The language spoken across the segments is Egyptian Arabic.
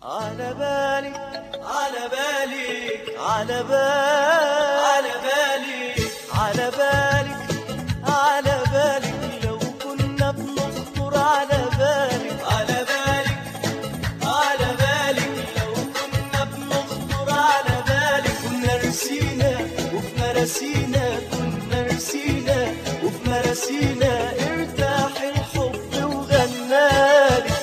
على بالي على بالي على بالي على بالي على بالي على بالي لو كنا بنخطر على بالي على بالي على بالي لو كنا بنخطر على بالي كنا رسينا وفي مراسينا كنا رسينا وفي مراسينا ارتاح الحب وغنالي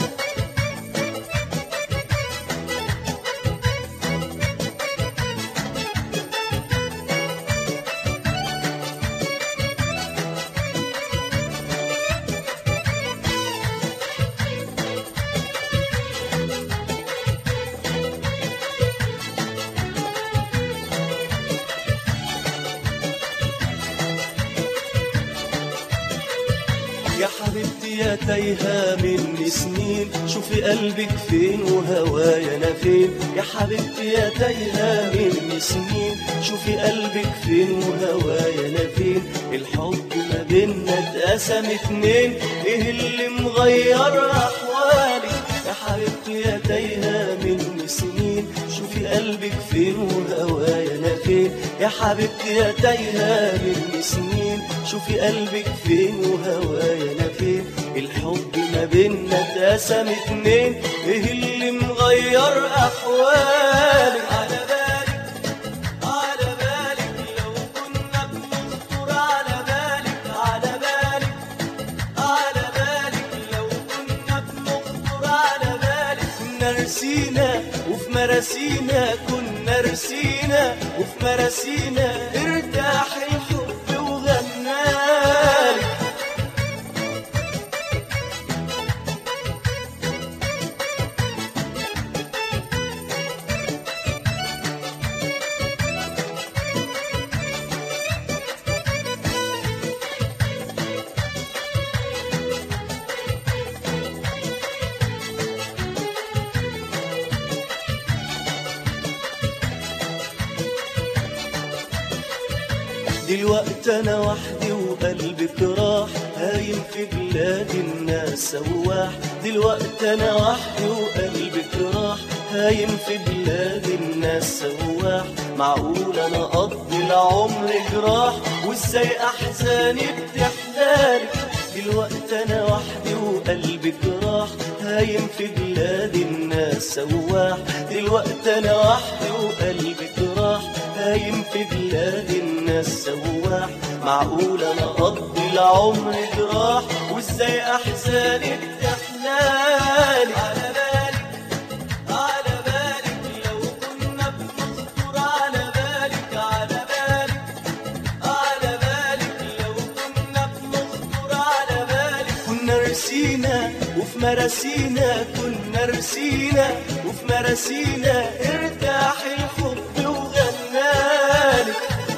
يا حبيبتي يا تايهة مني سنين شوفي قلبك فين وهوايا انا فين يا حبيبتي يا تايهة مني سنين شوفي قلبك فين وهوايا انا فين الحب ما بينا اتقسم اتنين ايه اللي مغير احوالي يا حبيبتي يا تايهة مني سنين شوفي قلبك فين وهوايا انا فين يا حبيبتي يا تايهة مني سنين شوفي قلبك فين وهوايا انا فين الحب ما بينا اتقسم اتنين ايه اللي مغير احوالي على بالي على بالك لو كنا بنخطر على بالك على بالك على بالك لو كنا بنخطر على بالك كنا رسينا وفي مراسينا كنا رسينا وفي مراسينا ارتاح الحب وغنالي دلوقتي انا وحدي وقلبك راح هايم في بلاد الناس سواح دلوقتي انا وحدي وقلبك راح هايم في بلاد الناس سواح معقول انا اقضي العمر جراح وازاي احزاني بتحلالي دلوقتي انا وحدي وقلبك راح هايم في بلاد الناس سواح دلوقتي انا وحدي وقلبك راح هايم في بلاد الناس سواح معقول انا اقضي العمر جراح وازاي احزاني بتحلالي على بالك على بالك لو كنا بنخطر على بالك على بالك على بالك لو كنا بنخطر على بالك كنا رسينا وفي مراسينا كنا رسينا وفي مراسينا ارتاح الحب وغنالي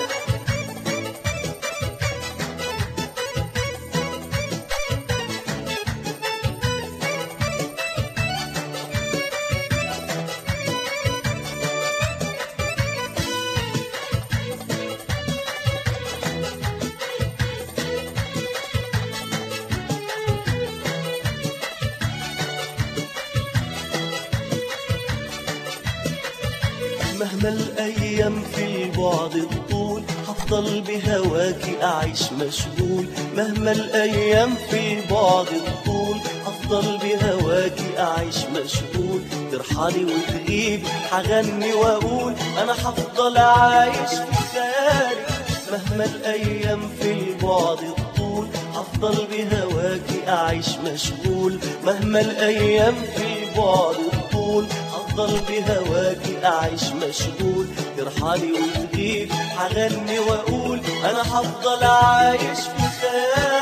مهما الأيام في البعد تطول هفضل بهواكي أعيش مشغول مهما الأيام في البعد تطول هفضل بهواكي أعيش مشغول ترحلي وتغيب هغني وأقول أنا هفضل عايش في خيالي مهما الأيام في البعد تطول هفضل بهواكي أعيش مشغول مهما الأيام في البعد تطول هفضل بهواكي أعيش مشغول ترحلي وتغيب هغني وأقول أنا هفضل عايش في خيالي